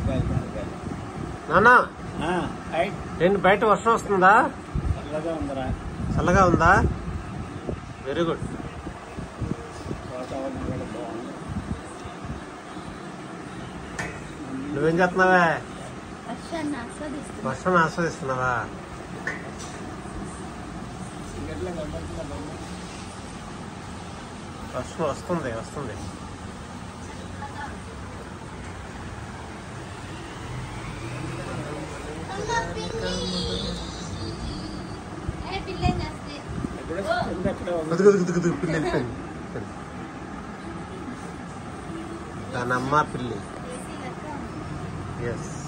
రూపాయలు పది రూపాయలు నాన్న ఆ, రైట్ ఏంటి బయట వర్షం వస్తుందా చల్లగా ఉందరా చల్లగా ఉందా వెరీ గుడ్ వాతావరణం కూడా బాగుంది నువ్వేం చేస్తున్నావే వర్షాన్ని ఆస్వాదిస్తున్నాను వర్షం ఆస్వాదిస్తున్నావా సిగరెట్లో కనబడుతుందా బొమ్మ? వర్షం వస్తుంది వస్తుంది ఏ పిల్లేం చేస్తే ఎక్కడో కింద ఎక్కడో ఉంది. కుదుగు కుదుగు కుదుగు పిల్లి వెళ్ళిపోయింది దాని అమ్మ పిల్లి ఏసీ లెక్క ఉంది. ఎస్